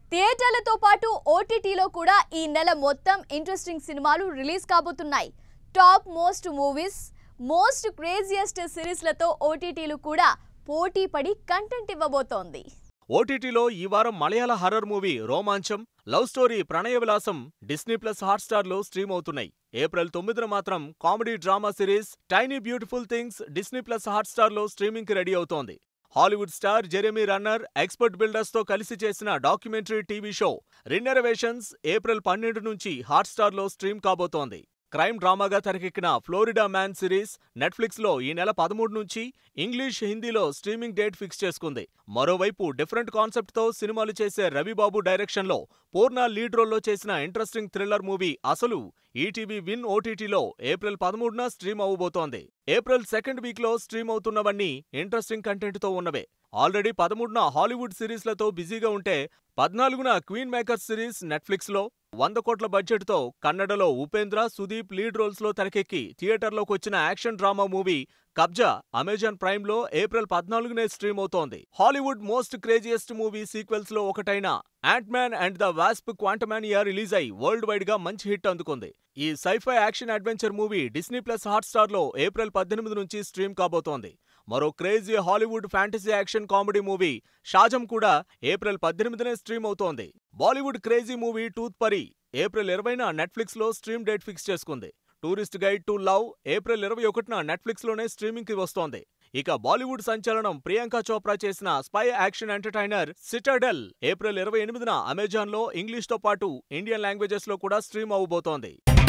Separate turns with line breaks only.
థియేటర్లతో పాటు ఓటీటీలో కూడా ఈ నెల మొత్తం ఇంట్రెస్టింగ్ సినిమాలు రిలీజ్ కాబోతున్నాయి top most movies most craziest సిరీస్లతో ఓటీటీలు కూడా పోటీ పడి కంటెంట్ ఇవ్వబోతోంది
ఓటీటీలో ఈ వారం Malayala horror movie Romancham love story Pranaya Vilasam Disney plus హాట్స్టార్లో స్ట్రీమ్ అవుతున్నాయి ఏప్రిల్ తొమ్మిదిన మాత్రం comedy drama series tiny beautiful things Disney plus హాట్స్టార్లో స్ట్రీమింగ్కి రెడీ అవుతోంది Hollywood star Jeremy Renner expert builders తో కలిసి చేసిన documentary TV show Rennervations April పన్నెండు నుంచి హాట్స్టార్లో స్ట్రీమ్ కాబోతోంది క్రైమ్ డ్రామాగా తెరకెక్కిన ఫ్లోరిడా మ్యాన్ సిరీస్ నెట్ఫ్లిక్స్ లో ఈ నెల పదమూడు నుంచి ఇంగ్లీష్ హిందీలో స్ట్రీమింగ్ డేట్ ఫిక్స్ చేసుకుంది మరోవైపు డిఫరెంట్ కాన్సెప్ట్ తో సినిమాలు చేసే రవిబాబు డైరెక్షన్ లో పూర్ణ లీడ్ రోల్లో చేసిన ఇంట్రెస్టింగ్ థ్రిల్లర్ మూవీ అసలు ఈటీవీ విన్ ఓటీటీలో ఏప్రిల్ పదమూడున స్ట్రీమ్ అవ్వబోతోంది ఏప్రిల్ సెకండ్ వీక్ లో స్ట్రీమ్ అవుతున్నవన్నీ ఇంట్రెస్టింగ్ కంటెంట్ తో ఉన్నవే ఆల్రెడీ పదమూడున హాలీవుడ్ సిరీస్లతో బిజీగా ఉంటే పద్నాలుగున క్వీన్ మేకర్ సిరీస్ నెట్ఫ్లిక్స్ లో వంద కోట్ల బడ్జెట్ తో కన్నడలో ఉపేంద్ర సుదీప్ లీడ్ రోల్స్ లో తెరకెక్కి థియేటర్లోకి వచ్చిన action drama movie Kabzaa Amazon prime లో ఏప్రిల్ పద్నాలుగునే స్ట్రీమ్ అవుతోంది Hollywood most craziest movie sequels లో ఒకటైన ant man and the wasp Quantumania release అయి వరల్డ్ వైడ్ గా మంచి హిట్ అందుకుంది ఈ sci-fi action adventure movie Disney plus Hotstar లో ఏప్రిల్ పద్దెనిమిది నుంచి స్ట్రీమ్ కాబోతోంది మరో crazy Hollywood fantasy action comedy movie Shazam కూడా ఏప్రిల్ పద్దెనిమిదినే స్ట్రీమ్ అవుతోంది Bollywood crazy movie tooth Pari April ఇరవైన నెట్ఫ్లిక్స్ లో స్ట్రీమ్ డేట్ ఫిక్స్ చేసుకుంది tourist guide to love April ఇరవై ఒకటిన నెట్ఫ్లిక్స్ లోనే స్ట్రీమింగ్ కి వస్తోంది ఇక బాలీవుడ్ సంచలనం ప్రియాంక చోప్రా చేసిన spy action entertainer Citadel April ఇరవై ఎనిమిదిన అమెజాన్ లో ఇంగ్లీష్ తో పాటు ఇండియన్ లాంగ్వేజెస్ లో కూడా స్ట్రీమ్ అవబోతోంది